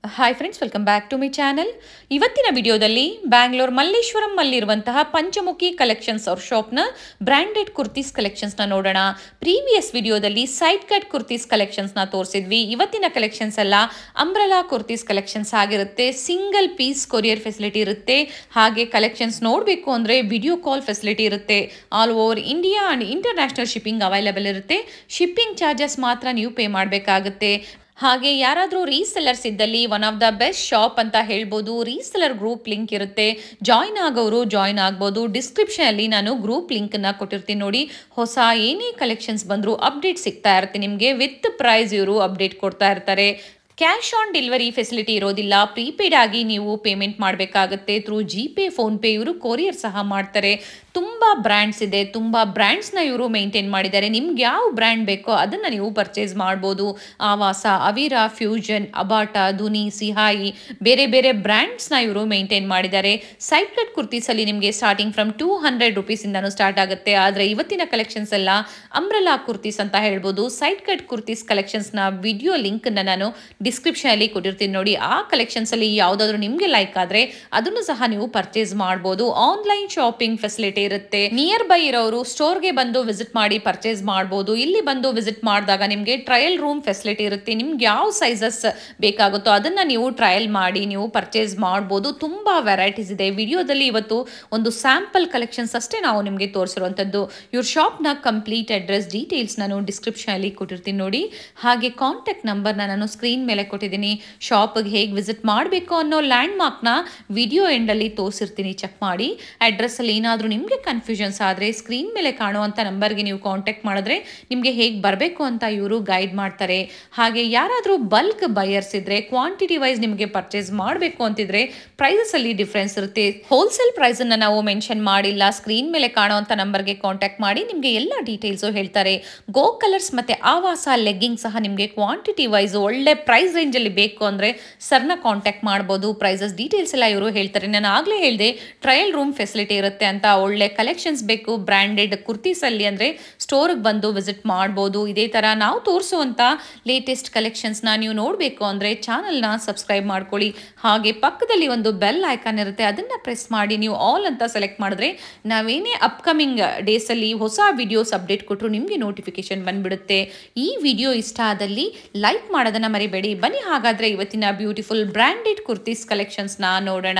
Hi friends welcome back to my channel ಇವತ್ತಿನ ವಿಡಿಯೋದಲ್ಲಿ ಬ್ಯಾಂಗ್ಳೂರ್ ಮಲ್ಲೇಶ್ವರಂ ಅಲ್ಲಿರುವಂತಹ ಪಂಚಮುಖಿ ಕಲೆಕ್ಷನ್ಸ್ ಅವ್ರ ಶಾಪ್ನ ಬ್ರ್ಯಾಂಡೆಡ್ ಕುರ್ತೀಸ್ ಕಲೆಕ್ಷನ್ಸ್ನ ನೋಡೋಣ ಪ್ರೀವಿಯಸ್ ವಿಡಿಯೋದಲ್ಲಿ ಸೈಡ್ ಕಟ್ ಕುರ್ತೀಸ್ ಕಲೆಕ್ಷನ್ಸ್ನ ತೋರಿಸಿದ್ವಿ ಇವತ್ತಿನ ಕಲೆಕ್ಷನ್ಸ್ ಎಲ್ಲ ಅಂಬ್ರಲಾ ಕುರ್ತೀಸ್ ಕಲೆಕ್ಷನ್ಸ್ ಆಗಿರುತ್ತೆ ಸಿಂಗಲ್ ಪೀಸ್ ಕೊರಿಯರ್ ಫೆಸಿಲಿಟಿ ಇರುತ್ತೆ ಹಾಗೆ ಕಲೆಕ್ಷನ್ಸ್ ನೋಡಬೇಕು ಅಂದರೆ ವಿಡಿಯೋ ಕಾಲ್ ಫೆಸಿಲಿಟಿ ಇರುತ್ತೆ all over India and international shipping available ಇರುತ್ತೆ ಶಿಪ್ಪಿಂಗ್ ಚಾರ್ಜಸ್ ಮಾತ್ರ ನೀವು ಪೇ ಮಾಡಬೇಕಾಗುತ್ತೆ ಹಾಗೆ ಯಾರಾದರೂ ರೀಸೆಲ್ಲರ್ಸ್ ಇದ್ದಲ್ಲಿ one of the best shop ಅಂತ ಹೇಳ್ಬೋದು ರೀಸೆಲ್ಲರ್ ಗ್ರೂಪ್ ಲಿಂಕ್ ಇರುತ್ತೆ ಜಾಯ್ನ್ ಆಗೋರು ಜಾಯ್ನ್ ಆಗ್ಬೋದು ಡಿಸ್ಕ್ರಿಪ್ಷನಲ್ಲಿ ನಾನು ಗ್ರೂಪ್ ಲಿಂಕನ್ನು ಕೊಟ್ಟಿರ್ತೀನಿ ನೋಡಿ ಹೊಸ ಏನೇ ಕಲೆಕ್ಷನ್ಸ್ ಬಂದರೂ ಅಪ್ಡೇಟ್ ಸಿಗ್ತಾ ಇರುತ್ತೆ ನಿಮಗೆ ವಿತ್ ಪ್ರೈಸ್ ಇವರು ಅಪ್ಡೇಟ್ ಕೊಡ್ತಾ ಇರ್ತಾರೆ ಕ್ಯಾಶ್ ಆನ್ ಡೆಲಿವರಿ ಫೆಸಿಲಿಟಿ ಇರೋದಿಲ್ಲ ಪ್ರೀಪೇಡ್ ಆಗಿ ನೀವು ಪೇಮೆಂಟ್ ಮಾಡಬೇಕಾಗುತ್ತೆ ಥ್ರೂ ಜಿ ಪೇ ಫೋನ್ಪೇ ಇವರು ಕೊರಿಯರ್ ಸಹ ಮಾಡ್ತಾರೆ ತುಂಬ ಬ್ರ್ಯಾಂಡ್ಸ್ ಇದೆ ತುಂಬ ಬ್ರ್ಯಾಂಡ್ಸ್ನ ಇವರು ಮೇಂಟೈನ್ ಮಾಡಿದ್ದಾರೆ ನಿಮ್ಗೆ ಯಾವ ಬ್ರ್ಯಾಂಡ್ ಬೇಕೋ ಅದನ್ನು ನೀವು ಪರ್ಚೇಸ್ ಮಾಡ್ಬೋದು ಆವಾಸ ಅವಿರಾ ಫ್ಯೂಷನ್ ಅಬಾಟ ಧುನಿ ಸಿಹಾಯಿ ಬೇರೆ ಬೇರೆ ಬ್ರ್ಯಾಂಡ್ಸ್ನ ಇವರು ಮೇಂಟೈನ್ ಮಾಡಿದ್ದಾರೆ ಸೈಡ್ ಕಟ್ ಕುರ್ತೀಸಲ್ಲಿ ನಿಮಗೆ ಸ್ಟಾರ್ಟಿಂಗ್ ಫ್ರಮ್ ಟೂ ಹಂಡ್ರೆಡ್ ರುಪೀಸಿಂದನೂ ಸ್ಟಾರ್ಟ್ ಆಗುತ್ತೆ ಆದರೆ ಇವತ್ತಿನ ಕಲೆಕ್ಷನ್ಸ್ ಎಲ್ಲ ಅಂಬ್ರಲಾ ಕುರ್ತೀಸ್ ಅಂತ ಹೇಳ್ಬೋದು ಸೈಡ್ ಕಟ್ ಕುರ್ತೀಸ್ ಕಲೆಕ್ಷನ್ಸ್ನ ವಿಡಿಯೋ ಲಿಂಕನ್ನು ನಾನು ಡಿಸ್ಕ್ರಿಪ್ಷನಲ್ಲಿ ಕೊಟ್ಟಿರ್ತೀನಿ ನೋಡಿ ಆ ಕಲೆಕ್ಷನ್ಸಲ್ಲಿ ಯಾವುದಾದ್ರೂ ನಿಮಗೆ ಲೈಕ್ ಆದರೆ ಅದನ್ನು ಸಹ ನೀವು ಪರ್ಚೇಸ್ ಮಾಡ್ಬೋದು ಆನ್ಲೈನ್ ಶಾಪಿಂಗ್ ಫೆಸಿಲಿಟಿ ಇರುತ್ತೆ ನಿಯರ್ ಬೈ ಇರೋರು ಸ್ಟೋರ್ಗೆ ಬಂದು ವಿಸಿಟ್ ಮಾಡಿ ಪರ್ಚೇಸ್ ಮಾಡ್ಬೋದು ಇಲ್ಲಿ ಬಂದು ವಿಸಿಟ್ ಮಾಡಿದಾಗ ನಿಮಗೆ ಟ್ರಯಲ್ ರೂಮ್ ಫೆಸಿಲಿಟಿ ಇರುತ್ತೆ ನಿಮ್ಗೆ ಯಾವ ಸೈಜಸ್ ಬೇಕಾಗುತ್ತೋ ಅದನ್ನು ನೀವು ಟ್ರಯಲ್ ಮಾಡಿ ನೀವು ಪರ್ಚೇಸ್ ಮಾಡ್ಬೋದು ತುಂಬ ವೆರೈಟೀಸ್ ಇದೆ ವಿಡಿಯೋದಲ್ಲಿ ಇವತ್ತು ಒಂದು ಸ್ಯಾಂಪಲ್ ಕಲೆಕ್ಷನ್ಸ್ ಅಷ್ಟೇ ನಾವು ನಿಮಗೆ ತೋರಿಸಿರುವಂಥದ್ದು ಇವ್ರ ಶಾಪ್ನ ಕಂಪ್ಲೀಟ್ ಅಡ್ರೆಸ್ ಡೀಟೇಲ್ಸ್ ನಾನು ಡಿಸ್ಕ್ರಿಪ್ಷನಲ್ಲಿ ಕೊಟ್ಟಿರ್ತೀನಿ ನೋಡಿ ಹಾಗೆ ಕಾಂಟ್ಯಾಕ್ಟ್ ನಂಬರ್ನ ನಾನು ಸ್ಕ್ರೀನ್ ಮೇಲೆ ಕೊಟ್ಟಿದ್ದೀನಿ ಶಾಪ್ಗೆ ಹೇಗೆ ವಿಸಿಟ್ ಮಾಡಬೇಕು ಅನ್ನೋ ಲ್ಯಾಂಡ್ ಮಾರ್ಕ್ನ ವಿಡಿಯೋ ಎಂಡಲ್ಲಿ ತೋರಿಸಿರ್ತೀನಿ ಚೆಕ್ ಮಾಡಿ ಅಡ್ರೆಸ್ಸಲ್ಲಿ ಏನಾದರೂ ನಿಮಗೆ ಕನ್ಫ್ಯೂಷನ್ಸ್ ಆದರೆ ಸ್ಕ್ರೀನ್ ಮೇಲೆ ಕಾಣುವಂಥ ನಂಬರ್ಗೆ ನೀವು ಕಾಂಟ್ಯಾಕ್ಟ್ ಮಾಡಿದ್ರೆ ನಿಮಗೆ ಹೇಗೆ ಬರಬೇಕು ಅಂತ ಇವರು ಗೈಡ್ ಮಾಡ್ತಾರೆ ಹಾಗೆ ಯಾರಾದರೂ ಬಲ್ಕ್ ಬಯರ್ಸ್ ಇದ್ದರೆ ಕ್ವಾಂಟಿಟಿ ವೈಸ್ ನಿಮಗೆ ಪರ್ಚೇಸ್ ಮಾಡಬೇಕು ಅಂತಿದ್ರೆ ಪ್ರೈಸಸಲ್ಲಿ ಡಿಫ್ರೆನ್ಸ್ ಇರುತ್ತೆ ಹೋಲ್ಸೇಲ್ ಪ್ರೈಸನ್ನು ನಾವು ಮೆನ್ಷನ್ ಮಾಡಿಲ್ಲ ಸ್ಕ್ರೀನ್ ಮೇಲೆ ಕಾಣುವಂಥ ನಂಬರ್ಗೆ ಕಾಂಟ್ಯಾಕ್ಟ್ ಮಾಡಿ ನಿಮಗೆ ಎಲ್ಲ ಡೀಟೇಲ್ಸು ಹೇಳ್ತಾರೆ ಗೋ ಕಲರ್ಸ್ ಮತ್ತು ಆವಾಸ ಲೆಗ್ಗಿಂಗ್ ಸಹ ನಿಮಗೆ ಕ್ವಾಂಟಿಟಿ ವೈಸ್ ಒಳ್ಳೆ ಪ್ರೈಸ್ ರೇಂಜಲ್ಲಿ ಬೇಕು ಅಂದರೆ ಸರ್ನ ಕಾಂಟ್ಯಾಕ್ಟ್ ಮಾಡ್ಬೋದು ಪ್ರೈಸಸ್ ಡೀಟೇಲ್ಸ್ ಎಲ್ಲ ಇವರು ಹೇಳ್ತಾರೆ ನಾನು ಆಗಲೇ ಹೇಳಿದೆ ಟ್ರಯಲ್ ರೂಮ್ ಫೆಸಿಲಿಟಿ ಇರುತ್ತೆ ಅಂತ ಒಳ್ಳೆ ಕಲೆಕ್ಷನ್ಸ್ ಬೇಕು ಬ್ರ್ಯಾಂಡೆಡ್ ಕುರ್ತೀಸಲ್ಲಿ ಅಂದರೆ ಸ್ಟೋರ್ಗೆ ಬಂದು ವಿಸಿಟ್ ಮಾಡ್ಬೋದು ಇದೇ ಥರ ನಾವು ತೋರಿಸುವಂಥ ಲೇಟೆಸ್ಟ್ ಕಲೆಕ್ಷನ್ಸ್ನ ನೀವು ನೋಡಬೇಕು ಅಂದರೆ ಚಾನಲ್ನ ಸಬ್ಸ್ಕ್ರೈಬ್ ಮಾಡ್ಕೊಳ್ಳಿ ಹಾಗೆ ಪಕ್ಕದಲ್ಲಿ ಒಂದು ಬೆಲ್ ಐಕಾನ್ ಇರುತ್ತೆ ಅದನ್ನು ಪ್ರೆಸ್ ಮಾಡಿ ನೀವು ಆಲ್ ಅಂತ ಸೆಲೆಕ್ಟ್ ಮಾಡಿದ್ರೆ ನಾವೇನೇ ಅಪ್ಕಮಿಂಗ್ ಡೇಸಲ್ಲಿ ಹೊಸ ವಿಡಿಯೋಸ್ ಅಪ್ಡೇಟ್ ಕೊಟ್ಟರು ನಿಮಗೆ ನೋಟಿಫಿಕೇಶನ್ ಬಂದ್ಬಿಡುತ್ತೆ ಈ ವಿಡಿಯೋ ಇಷ್ಟ ಆದಲ್ಲಿ ಲೈಕ್ ಮಾಡೋದನ್ನು ಮರಿಬೇಡಿ ಬನ್ನಿ ಹಾಗಾದರೆ ಇವತ್ತಿನ ಬ್ಯೂಟಿಫುಲ್ ಬ್ರ್ಯಾಂಡೆಡ್ ಕುರ್ತೀಸ್ ಕಲೆಕ್ಷನ್ಸ್ನ ನೋಡೋಣ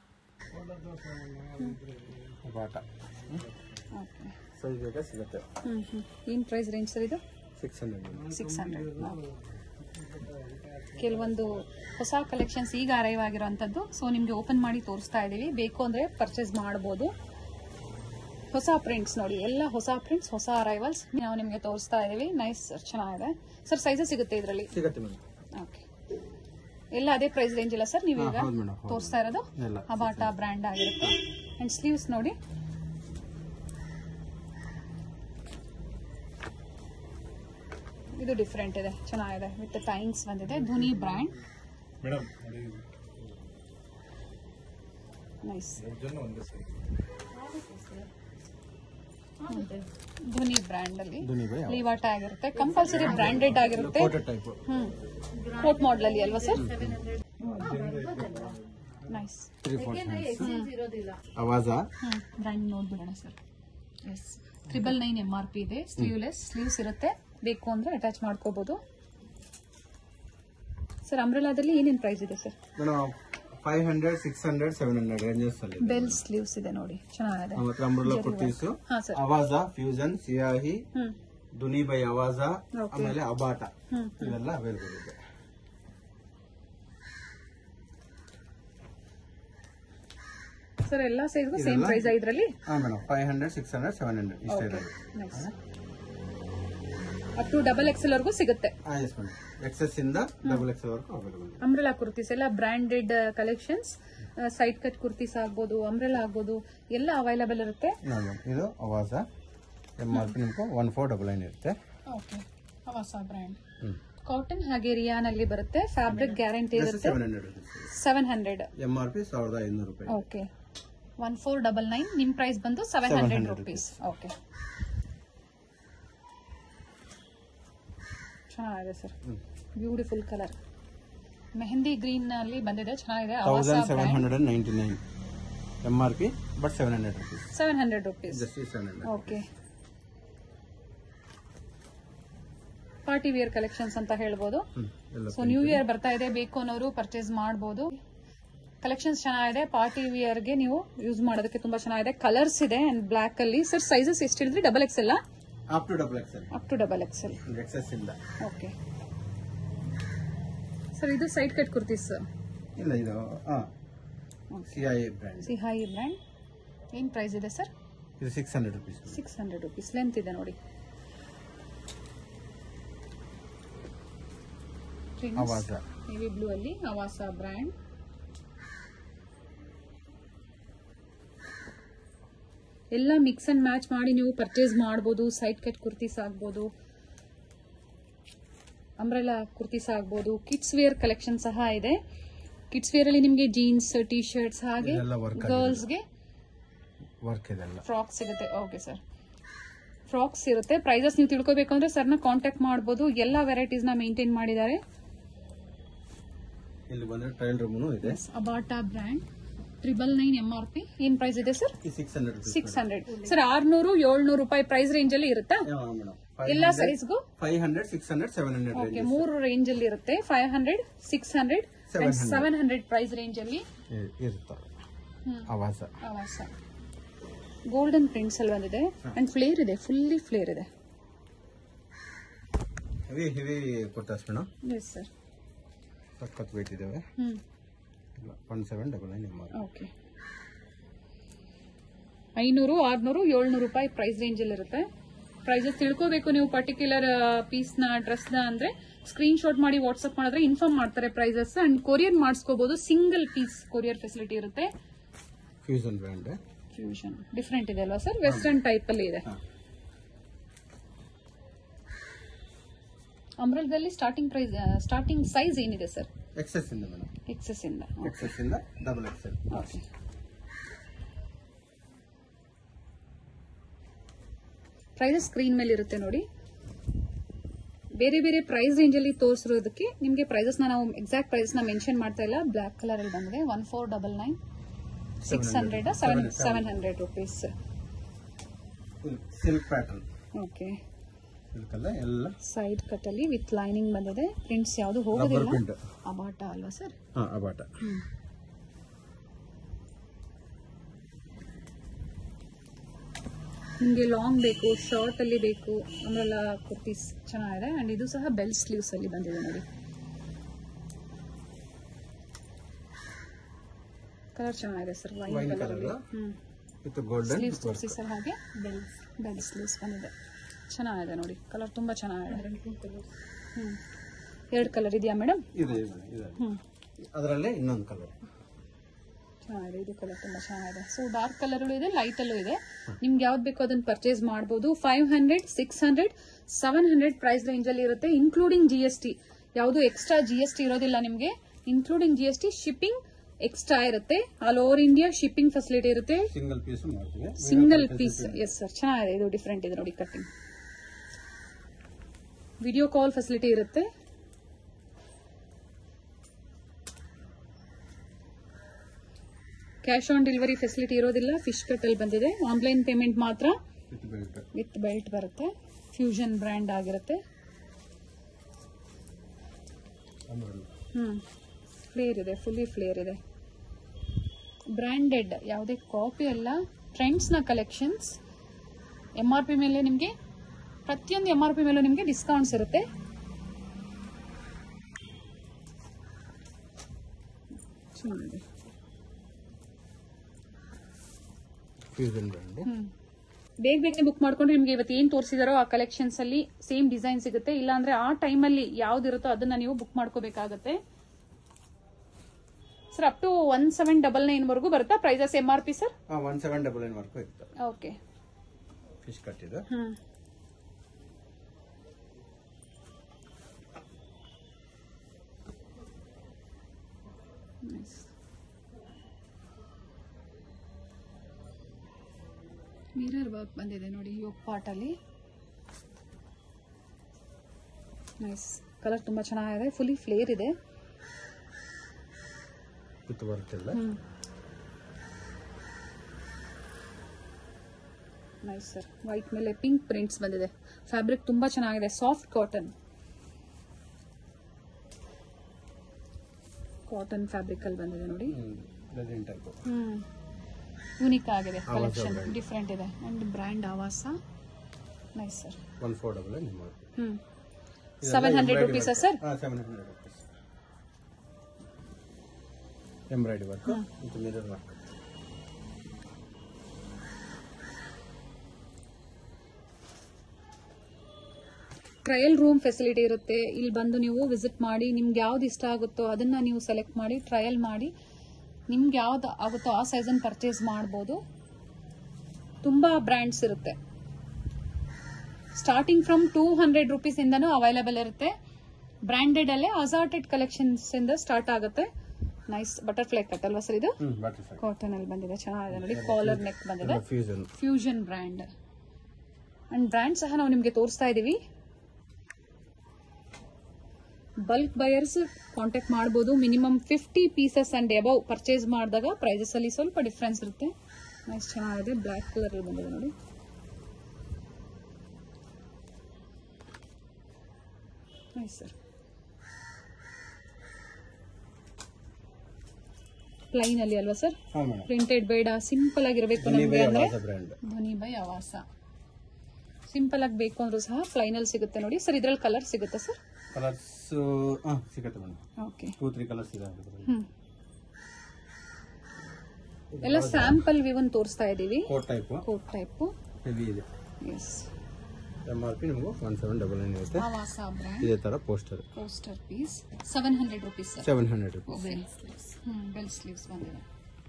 ಬಾಟ ಸೈಜ್ ಬೇಗ ಸಿಗುತ್ತೆ ಏನು ಪ್ರೈಸ್ ರೇಂಜ್ ಸರ್ ಇದು ಸಿಕ್ಸ್ ಹಂಡ್ರೆಡ್ ಸಿಕ್ಸ್ ಹಂಡ್ರೆಡ್ ಕೆಲವೊಂದು ಹೊಸ ಕಲೆಕ್ಷನ್ಸ್ ಈಗ ಅರೈವ್ ಆಗಿರೋಂಥದ್ದು ಸೊ ನಿಮಗೆ ಓಪನ್ ಮಾಡಿ ತೋರಿಸ್ತಾ ಇದ್ದೀವಿ ಬೇಕು ಅಂದರೆ ಪರ್ಚೇಸ್ ಮಾಡ್ಬೋದು ಹೊಸ ಪ್ರಿಂಟ್ಸ್ ನೋಡಿ ಎಲ್ಲ ಹೊಸ ಪ್ರಿಂಟ್ಸ್ ಹೊಸ ಅರೈವಲ್ಸ್ ನಾವು ನಿಮಗೆ ತೋರಿಸ್ತಾ ಇದ್ದೀವಿ ನೈಸ್ ಚೆನ್ನಾಗಿದೆ ಸರ್ ಸೈಜಸ್ ಸಿಗುತ್ತೆ ಇದರಲ್ಲಿ ಸಿಗುತ್ತೆ ಮೇಡಮ್ ಓಕೆ ಎಲ್ಲ ಅದೇ ಪ್ರೈಸ್ ರೇಂಜ್ ಇಲ್ಲ ಸರ್ ನೀವು ಈಗ ಹೌದು ಮೇಡಮ್ ಹೌದು ತೋರಿಸ್ತಾ ಇರೋದು ಎಲ್ಲ ಅಬಾಟ ಬ್ರ್ಯಾಂಡ್ ಆಗಿರುತ್ತೆ ಅಂಡ್ ಸ್ಲೀವ್ಸ್ ನೋಡಿ ಇದು ಡಿಫ್ರೆಂಟ್ ಇದೆ ಚೆನ್ನಾಗಿದೆ ವಿತ್ ಟೈಮ್ಸ್ ಬಂದಿದೆ ಧುನಿ ಬ್ರ್ಯಾಂಡ್ ಮೇಡಮ್ ನೈಸ್ ಧುನಿ ಬ್ರ್ಯಾಂಡ್ ಅಲ್ಲಿ ದುನಿ ಬೈ ಲೀವಾಟ ಆಗಿರುತ್ತೆ ಕಂಪಲ್ಸರಿ ಬ್ರ್ಯಾಂಡೆಡ್ ಆಗಿರುತ್ತೆ ಕೋಟೆ ಟೈಪ್ ಹ್ಮ್ ಕೋಟ್ ಮಾಡಲ್ ಅಲ್ಲಿ ಅಲ್ವಾ sir nice three four Avaasa ಹ್ಮ್ ಬ್ರ್ಯಾಂಡ್ ನೋಡ್ಬಿಡೋಣ sir yes triple nine M R P ಇದೆ ಸ್ಲೀವ್ಲೆಸ್ ಸ್ಲೀವ್ಸ್ ಇರುತ್ತೆ ಬೇಕು ಅಂದ್ರೆ ಅಟ್ಯಾಚ್ ಮಾಡ್ಕೋಬಹುದು ಸರ್ ಅಂಬ್ರೆಲಾದಲ್ಲಿ ಏನೇನು ಪ್ರೈಸ್ ಇದೆ sir madam five hundred six hundred seven hundred ranges ಅಲ್ಲಿ ಬೆಲ್ ಸ್ಲೀವ್ಸ್ ಇದೆ ನೋಡಿ ಚೆನ್ನಾಗಿದೆ ನಮ್ಮ ಹತ್ರ ಅಂಬ್ರಲ್ಲ ಕುರ್ತೀಸು ಹಾ ಸರ್ ಅವಾಜ ಫ್ಯೂಷನ್ ಸಿಯಾಹಿ ಹ್ಮ್ ದುನಿ ಬೈ ಅವಾಜ Okay. ಆಮೇಲೆ ಅಬಾಟ ಹ್ಮ್ ಇವೆಲ್ಲ ಅವೈಲೇಬಲ್ ಇದೆ ಸರ್ ಎಲ್ಲಾ ಸೈಜ್ಗೂ ಸೇಮ್ ಪ್ರೈಸ್ ಇದರಲ್ಲಿ ಹಾ madam five hundred six hundred seven hundred ಇಷ್ಟ ಇದೆ nice up to double XL ವರೆಗೂ ಸಿಗುತ್ತೆ ಹಾ ಎಸ್ ಮೇಡಮ್ ಎಕ್ಸೆಸ್ ಇಂದ ಡಬಲ್ ಎಕ್ಸ್ ವರೆಗೂ ಅವೈಲೇಬಲ್ ಇದೆ ಅಂಬ್ರೆಲಾ ಕುರ್ತೀಸ್ ಎಲ್ಲ branded collections side cut kurtis ಆಗ್ಬೋದು ಅಂಬ್ರೆಲಾ ಆಗ್ಬೋದು ಎಲ್ಲ ಅವೈಲಬಲ್ ಇರುತ್ತೆ ನೋಡಿ ಇದು ಅವಾಜ ಎಮ್ ಆರ್ ಪಿ ನಿಮ್ಗೆ ಒನ್ ಫೋರ್ ಡಬಲ್ ನೈನ್ ಇರುತ್ತೆ ಓಕೆ ಹೊಸ ಬ್ರ್ಯಾಂಡ್ ಹ್ಮ್ ಕಾಟನ್ ಹಾಗೆ ರಿಯಾನ್ ಅಲ್ಲಿ ಬರುತ್ತೆ ಫ್ಯಾಬ್ರಿಕ್ ಗ್ಯಾರಂಟಿ ಇರುತ್ತೆ seven hundred rupees seven hundred M R P ಸಾವಿರದ ಐನೂರು ರೂಪಾಯಿ okay one four double nine ನಿಮ್ ಪ್ರೈಸ್ ಬಂದು ಸೆವೆನ್ ಹಂಡ್ರೆಡ್ 700 ರುಪೀಸ್ ಓಕೆ ಚೆನ್ನಾಗಿದೆ sir beautiful colour mehndi green ಅಲ್ಲಿ ಬಂದಿದೆ ಚೆನ್ನಾಗಿದೆ thousand seven hundred and ninety nine M R P but seven hundred rupees seven hundred rupees just seven hundred okay party wear collections ಅಂತ ಹೇಳ್ಬೋದು ಎಲ್ಲ so new year ಬರ್ತಾ ಇದೆ ಬೇಕು ಅನ್ನೋರು ಪರ್ಚೇಸ್ ಮಾಡಬಹುದು ಕಲೆಕ್ಷನ್ಸ್ ಚೆನ್ನಾಗಿದೆ ಪಾರ್ಟಿ ಗೆ ನೀವು ಯೂಸ್ ಮಾಡೋದಕ್ಕೆ ತುಂಬಾ ಚೆನ್ನಾಗಿದೆ ಕಲರ್ಸ್ ಇದೆ ಅಂಡ್ ಬ್ಲಾಕ್ ಅಲ್ಲಿ ಸರ್ ಸೈಜಸ್ ಎಷ್ಟು ಹೇಳಿದ್ರಿ ಡಬಲ್ ಎಕ್ಸ್ ಎಲ್ಲ up to double XL up to double X L XS ಇಲ್ಲ ಓಕೆ ಸರ್ ಇದು ಸೈಡ್ ಕಟ್ ಕುರ್ತೀಸ್ ಇಲ್ಲ ಇದು ಹಾಂ ಸಿ ಐ ಬ್ರ್ಯಾಂಡ್ ಸಿ ಹೈ ಬ್ರ್ಯಾಂಡ್ ಏನ್ ಪ್ರೈಸ್ ಇದೆ ಸರ್ ಇದು six hundred rupees six hundred rupees length ಇದೆ ನೋಡಿ ಆವಾಸ ನೇವಿ ಬ್ಲೂ ಅಲ್ಲಿ ಅವಾಸ ಬ್ರ್ಯಾಂಡ್ ಎಲ್ಲ ಮಿಕ್ಸ್ ಅಂಡ್ ಮ್ಯಾಚ್ ಮಾಡಿ ನೀವು ಪರ್ಚೇಸ್ ಮಾಡ್ಬೋದು ಸೈಡ್ ಕಟ್ ಕುರ್ತೀಸ್ ಆಗ್ಬೋದು ಅಂಬ್ರೆಲಾ ಕುರ್ತೀಸ್ ಆಗ್ಬೋದು ಕಿಡ್ಸ್ ವೇರ್ ಕಲೆಕ್ಷನ್ ಸಹ ಇದೆ ಕಿಡ್ಸ್ ವೇರ್ ಅಲ್ಲಿ ನಿಮಗೆ ಜೀನ್ಸ್ ಟಿ ಶರ್ಟ್ಸ್ ಹಾಗೆ ಇದೆಲ್ಲ work ಆಗಿದೆ. ಗರ್ಲ್ಸ್ಗೆ ವರ್ಕ್ ಇದೆಲ್ಲ ಫ್ರಾಕ್ಸ್ ಸಿಗುತ್ತೆ ಓಕೆ ಸರ್ ಫ್ರಾಕ್ಸ್ ಇರುತ್ತೆ ಪ್ರೈಸಸ್ ನೀವು ತಿಳ್ಕೊಬೇಕು ಅಂದ್ರೆ ಸರ್ನ ಕಾಂಟ್ಯಾಕ್ಟ್ ಮಾಡ್ಬೋದು ಎಲ್ಲ ವೆರೈಟೀಸ್ ನ ಮೇಂಟೈನ್ ಮಾಡಿದ್ದಾರೆ ಇಲ್ಲಿ ಬಂದ್ರೆ ಟ್ರಯಲ್ ರೂಮ್ನು ಇದೆ ಅಬಾಟಾ brand triple nine M R P ಏನ್ ಪ್ರೈಸ್ ಇದೆ ಸರ್ ಈ six hundred rupees six hundred sir ಆರ್ನೂರು ಏಳ್ನೂರು ರೂಪಾಯಿ ಪ್ರೈಸ್ ರೇಂಜ್ ಅಲ್ಲಿ ಇರುತ್ತಾ ಮೇಡಮ್ ಎಲ್ಲ ಸೈಜ್ಗೂ five hundred six hundred seven hundred okay ಮೂರು ರೇಂಜ್ ಅಲ್ಲಿ ಇರುತ್ತೆ five hundred six hundred seven hundred price range ಅಲ್ಲಿ ಇರ್ತವೆ ಆವಾಸ ಆವಾಸ ಗೋಲ್ಡನ್ ಪ್ರಿಂಟ್ಸ್ ಅಲ್ಲಿ ಬಂದಿದೆ ಅಂಡ್ ಫ್ಲೇರ್ ಇದೆ ಫುಲ್ಲಿ ಫ್ಲೇರ್ ಇದೆ ಹೆವಿ ಹೆವಿ ಕೊಟ್ಟಾಸ್ ಮೇಡಮ್ ಎಸ್ ಸರ್ ಸಖತ್ ವೇಟ್ ಇದಾವೆ ಹ್ಮ್ one seven double nine M R okay ಐನೂರು ಆರ್ನೂರು ಏಳ್ನೂರು ರೂಪಾಯಿ ಪ್ರೈಸ್ ರೇಂಜ್ ಅಲ್ಲಿ ಇರುತ್ತೆ ಪ್ರೈಸಸ್ ತಿಳ್ಕೋಬೇಕು ನೀವು ಪರ್ಟಿಕ್ಯುಲರ್ ಪೀಸ್ ನ ಡ್ರೆಸ್ ನ ಅಂದ್ರೆ ಸ್ಕ್ರೀನ್ ಶಾಟ್ ಮಾಡಿ ವಾಟ್ಸ್ಆಪ್ ಮಾಡಿದ್ರೆ ಇನ್ಫಾರ್ಮ್ ಮಾಡ್ತಾರೆ ಪ್ರೈಸಸ್ ಅಂಡ್ ಕೊರಿಯರ್ ಮಾಡಿಸ್ಕೋಬಹುದು ಸಿಂಗಲ್ ಪೀಸ್ ಕೊರಿಯರ್ ಫೆಸಿಲಿಟಿ ಇರುತ್ತೆ ಫ್ಯೂಸನ್ ಬ್ರ್ಯಾಂಡ್ ಫ್ಯೂಷನ್ ಡಿಫ್ರೆಂಟ್ ಇದೆ ಅಲ್ವಾ ಸರ್ ವೆಸ್ಟರ್ನ್ ಟೈಪ್ ಅಲ್ಲಿ ಇದೆ ಹಾ. ಅಮ್ರಲ್ದಲ್ಲಿ ಸ್ಟಾರ್ಟಿಂಗ್ ಪ್ರೈಸ್ ಸ್ಟಾರ್ಟಿಂಗ್ ಸೈಜ್ ಏನಿದೆ ಸರ್ ಎಕ್ಸೆಸ್ ಇಂದ ಮೇಡಮ್ ಎಕ್ಸೆಸ್ ಇಂದ ಎಕ್ಸೆಸ್ ಇಂದ double XL okay prices screen ಮೇಲೆ ಇರುತ್ತೆ ನೋಡಿ ಬೇರೆ ಬೇರೆ ಪ್ರೈಸ್ ರೇಂಜ್ ಅಲ್ಲಿ ತೋರಿಸಿರೋದಕ್ಕೆ ನಿಮಗೆ ಪ್ರೈಸಸ್ ನಾವು ಎಕ್ಸಾಕ್ಟ್ ಪ್ರೈಸ್ ನ ಮೆನ್ಷನ್ ಮಾಡ್ತಾ ಇಲ್ಲ ಬ್ಲಾಕ್ ಕಲರ್ ಅಲ್ಲಿ ಬಂದಿದೆ one four double nine six hundred seven seven hundred rupees silk pattern okay silk ಅಲ್ಲ ಎಲ್ಲ ಸೈಡ್ ಕಟ್ ಅಲ್ಲಿ ವಿತ್ ಲೈನಿಂಗ್ ಬಂದಿದೆ ಪ್ರಿಂಟ್ಸ್ ಯಾವುದು ರಬ್ಬರ್ ಹೋಗೋದಿಲ್ಲ ಪ್ರಿಂಟ್ ಅಬಾಟ ಅಲ್ವಾ ಸರ್ ಹಾ ಅಬಾಟ ನಿಮಗೆ ಲಾಂಗ್ ಬೇಕು ಶಾರ್ಟ್ ಅಲ್ಲಿ ಬೇಕು ಆಮೇಲೆ ಕುರ್ತೀಸ್ ಚೆನ್ನಾಗಿದೆ ಅಂಡ್ ಇದು ಸಹ ಬೆಲ್ ಸ್ಲೀವ್ಸ್ ಅಲ್ಲಿ ಬಂದಿದೆ ನೋಡಿ ಕಲರ್ ಚೆನ್ನಾಗಿದೆ ಸರ್ ವೈನ್ Wine ಕಲರ್ ಅಲ್ಲಿ colour. ಹ್ಮ್ ವಿತ್ ಗೋಲ್ಡನ್ ಸ್ಲೀವ್ಸ್ ತೋರಿಸಿ ಸರ್ ಹಾಗೆ ಬೆಲ್ ಬೆಲ್ ಸ್ಲೀವ್ಸ್ ಬಂದಿದೆ ಚೆನ್ನಾಗಿದೆ ನೋಡಿ ಕಲರ್ ತುಂಬಾ ಚೆನ್ನಾಗಿದೆ ಹ್ಮ್ ಎರಡು ಕಲರ್ ಇದೆಯಾ ಮೇಡಮ್ ಇದೆ ಇದೆ ಇದೆ ಹ್ಮ್ ಅದರಲ್ಲೇ ಇನ್ನೊಂದು ಕಲರ್ ಚೆನ್ನಾಗಿದೆ ಇದು ಕಲರ್ ತುಂಬಾ ಚೆನ್ನಾಗಿದೆ ಸೊ ಡಾರ್ಕ್ ಕಲರ್ ಇದೆ ಲೈಟ್ ಅಲ್ಲೂ ಇದೆ ನಿಮ್ಗೆ ಯಾವ್ದು ಬೇಕೋ ಅದನ್ನ ಪರ್ಚೇಸ್ ಮಾಡಬಹುದು five hundred six hundred seven hundred price range ಅಲ್ಲಿ ಇರುತ್ತೆ ಇನ್ಕ್ಲೂಡಿಂಗ್ ಜಿ ಎಸ್ ಟಿ ಯಾವುದು ಎಕ್ಸ್ಟ್ರಾ ಜಿ ಎಸ್ ಟಿ ಇರೋದಿಲ್ಲ ನಿಮ್ಗೆ including G S T shipping extra ಇರುತ್ತೆ all over India shipping facility ಇರುತ್ತೆ ಸಿಂಗಲ್ ಪೀಸ್ ಮಾಡ್ತೀವಿ ಸಿಂಗಲ್ ಪೀಸ್ ಎಸ್ ಸರ್ ಚೆನ್ನಾಗಿದೆ ಇದು ಡಿಫ್ರೆಂಟ್ ಇದೆ ನೋಡಿ ಕಟ್ಟಿಂಗ್ ವಿಡಿಯೋ ಕಾಲ್ ಫೆಸಿಲಿಟಿ ಇರುತ್ತೆ ಕ್ಯಾಶ್ ಆನ್ ಡೆಲಿವರಿ ಫೆಸಿಲಿಟಿ ಇರೋದಿಲ್ಲ ಫಿಶ್ ಕಟ್ ಅಲ್ಲಿ ಬಂದಿದೆ ಆನ್ಲೈನ್ ಪೇಮೆಂಟ್ ಮಾತ್ರ ವಿತ್ ಬೆಲ್ಟ್ ವಿತ್ ಬೆಲ್ಟ್ ಬರುತ್ತೆ ಫ್ಯೂಷನ್ ಬ್ರ್ಯಾಂಡ್ ಆಗಿರುತ್ತೆ ಹ್ಮ್ ಫ್ಲೇರ್ ಇದೆ ಫುಲ್ಲಿ ಫ್ಲೇರ್ ಇದೆ ಬ್ರ್ಯಾಂಡೆಡ್ ಯಾವುದೇ ಕಾಪಿ ಅಲ್ಲ ಟ್ರೆಂಡ್ಸ್ ನ ಕಲೆಕ್ಷನ್ಸ್ ಎಂ ಆರ್ ಪಿ ಮೇಲೆ ನಿಮಗೆ ಪ್ರತಿಯೊಂದು ಎಂ ಆರ್ ಪಿ ಮೇಲೂ ನಿಮಗೆ ಡಿಸ್ಕೌಂಟ್ಸ್ ಇರುತ್ತೆ ಚೆನ್ನಾಗಿದೆ ಫ್ಯೂಸನ್ ಬ್ರ್ಯಾಂಡ್ ಹ್ಮ್ ಬೇಗ ಬೇಗನೆ ಬುಕ್ ಮಾಡ್ಕೊಂಡ್ರೆ ನಿಮ್ಗೆ ಇವತ್ತು ಏನ್ ತೋರಿಸಿದಾರೋ ಆ ಕಲೆಕ್ಷನ್ಸ್ ಅಲ್ಲಿ ಸೇಮ್ ಡಿಸೈನ್ ಸಿಗುತ್ತೆ ಇಲ್ಲಾಂದ್ರೆ ಆ ಟೈಮಲ್ಲಿ ಯಾವ್ದಿರುತ್ತೋ ಅದನ್ನ ನೀವು ಬುಕ್ ಮಾಡ್ಕೋಬೇಕಾಗತ್ತೆ sir up to one seven double nine ವರೆಗೂ ಬರುತ್ತಾ prices M R P sir ಹಾಂ ಒನ್ ಸೆವೆನ್ ಡಬಲ್ ನೈನ್ ವರ್ಕು ಇರ್ತದೆ ಓಕೆ ಫಿಶ್ ಕಟ್ ಇದೆ ಹ್ಮ್ ಮಿರರ್ ವರ್ಕ್ ಬಂದಿದೆ ನೋಡಿ ಯೋಗ್ ಪಾಟಲ್ಲಿ ನೈಸ್ ಕಲರ್ ತುಂಬಾ ಚೆನ್ನಾಗಿದೆ ಫುಲ್ಲಿ ಫ್ಲೇರ್ ಇದೆ ವಿತ್ ವರ್ಕ್ ಎಲ್ಲ ನೈಸ್ ಸರ್ ವೈಟ್ ಮೇಲೆ ಪಿಂಕ್ ಪ್ರಿಂಟ್ಸ್ ಬಂದಿದೆ ಫ್ಯಾಬ್ರಿಕ್ ತುಂಬಾ ಚೆನ್ನಾಗಿದೆ ಸಾಫ್ಟ್ ಕಾಟನ್ ಕಾಟನ್ ಫ್ಯಾಬ್ರಿಕ್ ಅಲ್ಲಿ ಬಂದಿದೆ ನೋಡಿ ಲೆನಿನ್ ಟೈಪ್ ಹ್ಮ್ ಯೂನಿಕ್ ಆಗಿದೆ ಆವಾಸ ಕಲೆಕ್ಷನ್ brand. ಡಿಫ್ರೆಂಟ್ ಇದೆ and brand Avaasa nice sir one four double ನಿಮ್ಮ ಹ್ಮ್ ಸೆವೆನ್ ಹಂಡ್ರೆಡ್ ರುಪೀಸಾ sir seven hundred rupees embroidery work with mirror work trial room facility ಇರುತ್ತೆ ಇಲ್ಲಿ ಬಂದು ನೀವು ವಿಸಿಟ್ ಮಾಡಿ ನಿಮ್ಗೆ ಯಾವ್ದು ಇಷ್ಟ ಆಗುತ್ತೋ ಅದನ್ನ ನೀವು ಸೆಲೆಕ್ಟ್ ಮಾಡಿ ಟ್ರಯಲ್ ಮಾಡಿ ನಿಮ್ಗೆ ಯಾವ್ದು ಆಗುತ್ತೋ ಆ ಸೈಜನ್ನು ಪರ್ಚೇಸ್ ಮಾಡ್ಬೋದು ತುಂಬಾ ಬ್ರ್ಯಾಂಡ್ಸ್ ಇರುತ್ತೆ starting from two hundred rupees ಇಂದನೂ ಅವೈಲೇಬಲ್ ಇರುತ್ತೆ ಬ್ರ್ಯಾಂಡೆಡ್ ಅಲ್ಲೇ ಅಸಾರ್ಟೆಡ್ ಕಲೆಕ್ಷನ್ಸ್ ಇಂದ ಸ್ಟಾರ್ಟ್ ಆಗುತ್ತೆ ನೈಸ್ ಬಟರ್ಫ್ಲೈ ಕಟ್ ಅಲ್ವಾ ಸರ್ ಇದು ಹ್ಮ್ ಬಟರ್ ಫ್ಲೈ ಕಾಟನ್ ಅಲ್ಲಿ ಬಂದಿದೆ ಚೆನ್ನಾಗಿದೆ ನೋಡಿ ಕಾಲರ್ ನೆಕ್ ಬಂದಿದೆ fusion fusion brand and brand ಸಹ ನಾವು ನಿಮಗೆ ತೋರಿಸ್ತಾ ಇದೀವಿ ಬಲ್ಕ್ ಬಯರ್ಸ್ ಕಾಂಟ್ಯಾಕ್ಟ್ ಮಾಡಬಹುದು minimum fifty pieces and above purchase ಮಾಡಿದಾಗ ಪ್ರೈಸಸ್ ಅಲ್ಲಿ ಸ್ವಲ್ಪ ಡಿಫ್ರೆನ್ಸ್ ಇರುತ್ತೆ ನೈಸ್ ಚೆನ್ನಾಗಿದೆ ಬ್ಲ್ಯಾಕ್ ಕಲರ್ ಬಂದಿದೆ ನೋಡಿ ನೈಸ್ ಸರ್ ಪ್ಲೈನ್ ಅಲ್ಲಿ ಅಲ್ವಾ ಸರ್ ಹಾಂ ಮೇಡಮ್ ಪ್ರಿಂಟೆಡ್ ಬೇಡ ಸಿಂಪಲ್ ಆಗಿರಬೇಕು ನಮಗೆ ಅಂದ್ರೆ ಬ್ರ್ಯಾಂಡ್ ಧ್ವನಿ ಬೈ ಆವಾಸ ಸಿಂಪಲ್ ಆಗಿ ಬೇಕು ಅಂದ್ರೂ ಸಹ ಪ್ಲೈನ್ ಅಲ್ಲಿ ಸಿಗುತ್ತೆ ನೋಡಿ ಸರ್ ಇದ್ರಲ್ಲಿ ಕಲರ್ ಸಿಗುತ್ತೆ ಸರ್ ಕಲರ್ಸ್ ಹಾಂ ಸಿಗುತ್ತೆ madam okay two three colours ಇದೆ ಅದ್ರಲ್ಲಿ. ಹ್ಮ್ ಎಲ್ಲ ಸ್ಯಾಂಪಲ್ ವ್ಯೂ ಒಂದು ತೋರಿಸ್ತಾ ಇದೀವಿ coat type coat type heavy ಇದೆ ಎಸ್ ಎಮ್ ಆರ್ ಪಿ ನಿಮಗೂ ಒನ್ ಸೆವೆನ್ ಡಬಲ್ ನೈನ್ ಇರುತ್ತೆ ಆವಾಸ ಬ್ರ್ಯಾಂಡ್ ಇದೇ ಥರ poster poster piece seven hundred rupees sir seven hundred rupees hmm bell sleeves ಬಂದಿದೆ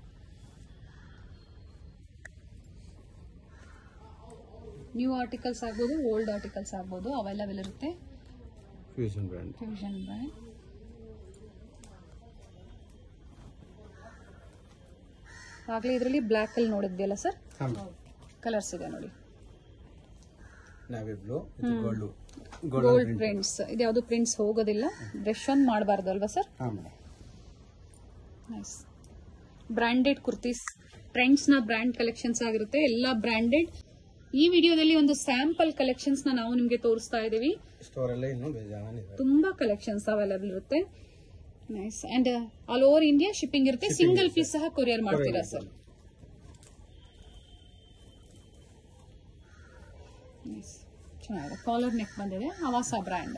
ನ್ಯೂ ಆರ್ಟಿಕಲ್ಸ್ ಆಗ್ಬೋದು ಓಲ್ಡ್ ಆರ್ಟಿಕಲ್ಸ್ ಆಗ್ಬೋದು available ಇರುತ್ತೆ fusion brand fusion brand ಆಗ್ಲೇ ಇದರಲ್ಲಿ ಬ್ಲ್ಯಾಕ್ ಅಲ್ಲಿ ನೋಡಿದ್ವಿ ಸರ್ ಹಾಂ ಕಲರ್ಸ್ ಇದೆ ನೋಡಿ ನಾವೇ blue with gold gold gold prints ಇದ್ಯಾವುದು ಪ್ರಿಂಟ್ಸ್ ಹೋಗೋದಿಲ್ಲ ಬ್ರಷ್ ಒಂದು ಮಾಡಬಾರ್ದು ಅಲ್ವಾ ಸರ್ ಹಾಂ madam nice branded kurtis trends ನ ಬ್ರ್ಯಾಂಡ್ ಕಲೆಕ್ಷನ್ಸ್ ಆಗಿರುತ್ತೆ ಎಲ್ಲ ಬ್ರಾಂಡೆಡ್ ಈ ವಿಡಿಯೋದಲ್ಲಿ ಒಂದು ಸ್ಯಾಂಪಲ್ ಕಲೆಕ್ಷನ್ಸ್ ನ ನಾವು ನಿಮ್ಗೆ ತೋರಿಸ್ತಾ ಇದೀವಿ ಸ್ಟೋರಲ್ಲೇ ಇನ್ನೂ ಬೇಜಾನಿದೆ ತುಂಬಾ ಕಲೆಕ್ಷನ್ಸ್ ಅವೈಲೇಬಲ್ ಇರುತ್ತೆ nice and all over India shipping ಇರುತ್ತೆ ಸಿಂಗಲ್ ಪೀಸ್ ಸಹ ಕೊರಿಯರ್ ಮಾಡ್ತೀರಾ ಸರ್ ನೈಸ್ ಚೆನ್ನಾಗಿದೆ ಕಾಲರ್ ನೆಕ್ ಬಂದಿದೆ Avaasa brand